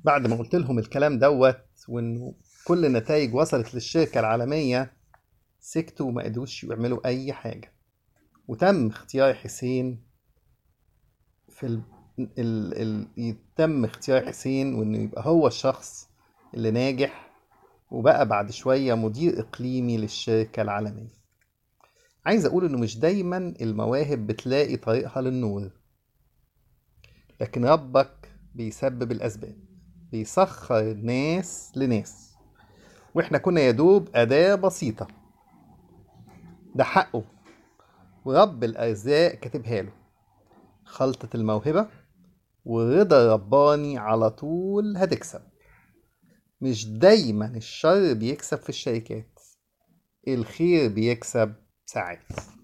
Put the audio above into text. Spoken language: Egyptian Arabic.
بعد ما قلت لهم الكلام دوت وانه كل النتائج وصلت للشركة العالمية سكتوا وما قدروش يعملوا أي حاجة وتم اختيار حسين في ال... ال... ال... يتم اختيار حسين وانه يبقى هو الشخص اللي ناجح وبقى بعد شوية مدير إقليمي للشركة العالمية عايز أقول إنه مش دايما المواهب بتلاقي طريقها للنور لكن ربك بيسبب الأسباب بيسخر الناس لناس وإحنا كنا يدوب أداة بسيطة ده حقه ورب الأرزاق كاتبها له خلطة الموهبة ورضا رباني على طول هتكسب مش دايما الشر بيكسب في الشركات الخير بيكسب ساعات